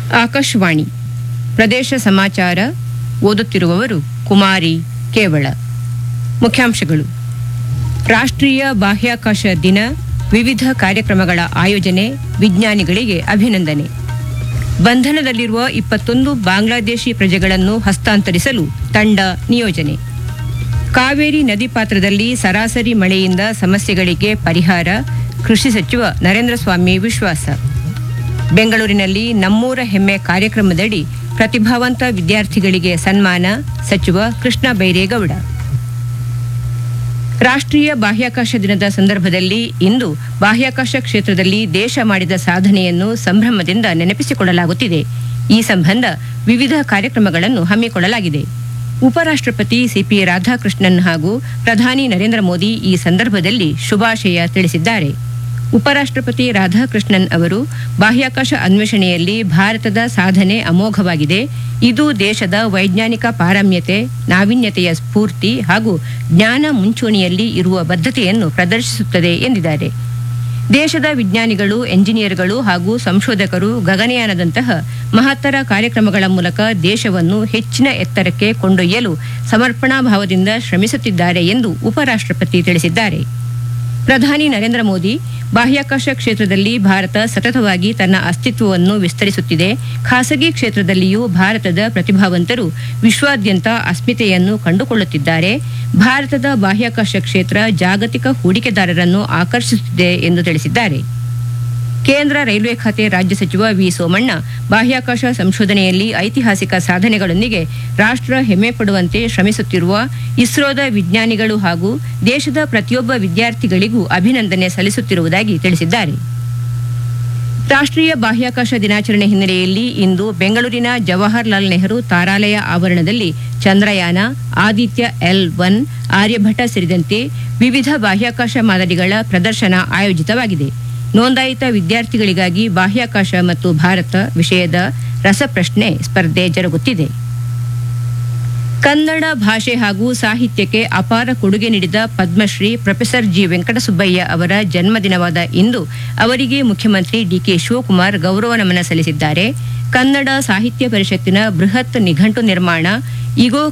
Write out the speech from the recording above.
ಆಕಾಶವಾಣಿ ಪ್ರದೇಶ ಸಮಾಚಾರ ಓದುತ್ತಿರುವವರು ಕುಮಾರಿ ಕೇವಳ ಮುಖ್ಯಾಂಶಗಳು ರಾಷ್ಟ್ರೀಯ ಬಾಹ್ಯಾಕಾಶ ದಿನ ವಿವಿಧ ಕಾರ್ಯಕ್ರಮಗಳ ಆಯೋಜನೆ ವಿಜ್ಞಾನಿಗಳಿಗೆ ಅಭಿನಂದನೆ ಬಂಧನದಲ್ಲಿರುವ ಇಪ್ಪತ್ತೊಂದು ಬಾಂಗ್ಲಾದೇಶಿ ಪ್ರಜೆಗಳನ್ನು ಹಸ್ತಾಂತರಿಸಲು ತಂಡ ನಿಯೋಜನೆ ಕಾವೇರಿ ನದಿ ಪಾತ್ರದಲ್ಲಿ ಸರಾಸರಿ ಮಳೆಯಿಂದ ಸಮಸ್ಯೆಗಳಿಗೆ ಪರಿಹಾರ ಕೃಷಿ ಸಚಿವ ನರೇಂದ್ರ ಸ್ವಾಮಿ ವಿಶ್ವಾಸ ಬೆಂಗಳೂರಿನಲ್ಲಿ ನಮ್ಮೂರ ಹೆಮ್ಮೆ ಕಾರ್ಯಕ್ರಮದಡಿ ಪ್ರತಿಭಾವಂತ ವಿದ್ಯಾರ್ಥಿಗಳಿಗೆ ಸನ್ಮಾನ ಸಚಿವ ಕೃಷ್ಣ ಬೈರೇಗೌಡ ರಾಷ್ಟ್ರೀಯ ಬಾಹ್ಯಾಕಾಶ ದಿನದ ಸಂದರ್ಭದಲ್ಲಿ ಇಂದು ಬಾಹ್ಯಾಕಾಶ ಕ್ಷೇತ್ರದಲ್ಲಿ ದೇಶ ಮಾಡಿದ ಸಾಧನೆಯನ್ನು ಸಂಭ್ರಮದಿಂದ ನೆನಪಿಸಿಕೊಳ್ಳಲಾಗುತ್ತಿದೆ ಈ ಸಂಬಂಧ ವಿವಿಧ ಕಾರ್ಯಕ್ರಮಗಳನ್ನು ಹಮ್ಮಿಕೊಳ್ಳಲಾಗಿದೆ ಉಪರಾಷ್ಟ್ರಪತಿ ಸಿಪಿ ರಾಧಾಕೃಷ್ಣನ್ ಹಾಗೂ ಪ್ರಧಾನಿ ನರೇಂದ್ರ ಮೋದಿ ಈ ಸಂದರ್ಭದಲ್ಲಿ ಶುಭಾಶಯ ತಿಳಿಸಿದ್ದಾರೆ ಉಪರಾಷ್ಟ್ರಪತಿ ರಾಧಾಕೃಷ್ಣನ್ ಅವರು ಬಾಹ್ಯಾಕಾಶ ಅನ್ವೇಷಣೆಯಲ್ಲಿ ಭಾರತದ ಸಾಧನೆ ಅಮೋಘವಾಗಿದೆ ಇದು ದೇಶದ ವೈಜ್ಞಾನಿಕ ಪಾರಮ್ಯತೆ ನಾವೀನ್ಯತೆಯ ಸ್ಫೂರ್ತಿ ಹಾಗೂ ಜ್ಞಾನ ಮುಂಚೂಣಿಯಲ್ಲಿ ಇರುವ ಬದ್ಧತೆಯನ್ನು ಪ್ರದರ್ಶಿಸುತ್ತದೆ ಎಂದಿದ್ದಾರೆ ದೇಶದ ವಿಜ್ಞಾನಿಗಳು ಎಂಜಿನಿಯರ್ಗಳು ಹಾಗೂ ಸಂಶೋಧಕರು ಗಗನಯಾನದಂತಹ ಮಹತ್ತರ ಕಾರ್ಯಕ್ರಮಗಳ ಮೂಲಕ ದೇಶವನ್ನು ಹೆಚ್ಚಿನ ಎತ್ತರಕ್ಕೆ ಕೊಂಡೊಯ್ಯಲು ಸಮರ್ಪಣಾ ಭಾವದಿಂದ ಶ್ರಮಿಸುತ್ತಿದ್ದಾರೆ ಎಂದು ಉಪರಾಷ್ಟ್ರಪತಿ ತಿಳಿಸಿದ್ದಾರೆ ಪ್ರಧಾನಿ ನರೇಂದ್ರ ಮೋದಿ ಬಾಹ್ಯಾಕಾಶ ಕ್ಷೇತ್ರದಲ್ಲಿ ಭಾರತ ಸತತವಾಗಿ ತನ್ನ ಅಸ್ತಿತ್ವವನ್ನು ವಿಸ್ತರಿಸುತ್ತಿದೆ ಖಾಸಗಿ ಕ್ಷೇತ್ರದಲ್ಲಿಯೂ ಭಾರತದ ಪ್ರತಿಭಾವಂತರು ವಿಶ್ವಾದ್ಯಂತ ಅಸ್ಮಿತೆಯನ್ನು ಕಂಡುಕೊಳ್ಳುತ್ತಿದ್ದಾರೆ ಭಾರತದ ಬಾಹ್ಯಾಕಾಶ ಕ್ಷೇತ್ರ ಜಾಗತಿಕ ಹೂಡಿಕೆದಾರರನ್ನು ಆಕರ್ಷಿಸುತ್ತಿದೆ ಎಂದು ತಿಳಿಸಿದ್ದಾರೆ ಕೇಂದ್ರ ರೈಲ್ವೆ ಖಾತೆ ರಾಜ್ಯ ಸಚಿವ ವಿ ಸೋಮಣ್ಣ ಬಾಹ್ಯಾಕಾಶ ಸಂಶೋಧನೆಯಲ್ಲಿ ಐತಿಹಾಸಿಕ ಸಾಧನೆಗಳೊಂದಿಗೆ ರಾಷ್ಟ್ರ ಹೆಮ್ಮೆ ಪಡುವಂತೆ ಶ್ರಮಿಸುತ್ತಿರುವ ಇಸ್ರೋದ ವಿಜ್ಞಾನಿಗಳು ಹಾಗೂ ದೇಶದ ಪ್ರತಿಯೊಬ್ಬ ವಿದ್ಯಾರ್ಥಿಗಳಿಗೂ ಅಭಿನಂದನೆ ಸಲ್ಲಿಸುತ್ತಿರುವುದಾಗಿ ತಿಳಿಸಿದ್ದಾರೆ ರಾಷ್ಟ್ರೀಯ ಬಾಹ್ಯಾಕಾಶ ದಿನಾಚರಣೆ ಹಿನ್ನೆಲೆಯಲ್ಲಿ ಇಂದು ಬೆಂಗಳೂರಿನ ಜವಾಹರ್ಲಾಲ್ ನೆಹರು ತಾರಾಲಯ ಆವರಣದಲ್ಲಿ ಚಂದ್ರಯಾನ ಆದಿತ್ಯ ಎಲ್ ಒನ್ ಆರ್ಯಭಟ ಸೇರಿದಂತೆ ವಿವಿಧ ಬಾಹ್ಯಾಕಾಶ ಮಾದರಿಗಳ ಪ್ರದರ್ಶನ ಆಯೋಜಿತವಾಗಿದೆ ನೋಂದಾಯಿತ ವಿದ್ಯಾರ್ಥಿಗಳಿಗಾಗಿ ಬಾಹ್ಯಾಕಾಶ ಮತ್ತು ಭಾರತ ವಿಷಯದ ರಸಪ್ರಶ್ನೆ ಸ್ಪರ್ಧೆ ಜರುಗುತ್ತಿದೆ ಕನ್ನಡ ಭಾಷೆ ಹಾಗೂ ಸಾಹಿತ್ಯಕ್ಕೆ ಅಪಾರ ಕೊಡುಗೆ ನೀಡಿದ ಪದ್ಮಶ್ರೀ ಪ್ರೊಫೆಸರ್ ಜಿ ವೆಂಕಟಸುಬ್ಬಯ್ಯ ಅವರ ಜನ್ಮದಿನವಾದ ಇಂದು ಅವರಿಗೆ ಮುಖ್ಯಮಂತ್ರಿ ಡಿಕೆ ಶಿವಕುಮಾರ್ ಗೌರವ ನಮನ ಸಲ್ಲಿಸಿದ್ದಾರೆ ಕನ್ನಡ ಸಾಹಿತ್ಯ ಪರಿಷತ್ತಿನ ಬೃಹತ್ ನಿಘಂಟು ನಿರ್ಮಾಣ ಇಗೋ